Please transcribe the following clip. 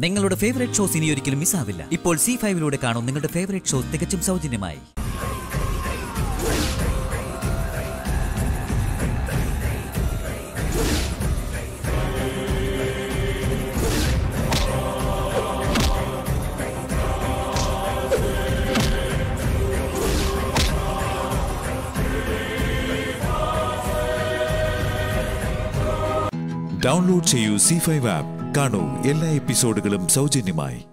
നിങ്ങളുടെ favourite shows ഇനി ഒരിക്കലും മിസ്സാവില്ല ഇപ്പോൾ സി ഫൈവിലൂടെ കാണും നിങ്ങളുടെ ഫേവറേറ്റ് ഷോ തികച്ചും സൗജന്യമായി ഡൗൺലോഡ് ചെയ്യൂ സി ഫൈവ് ആപ്പ് കാണൂ എല്ലാ എപ്പിസോഡുകളും സൗജന്യമായി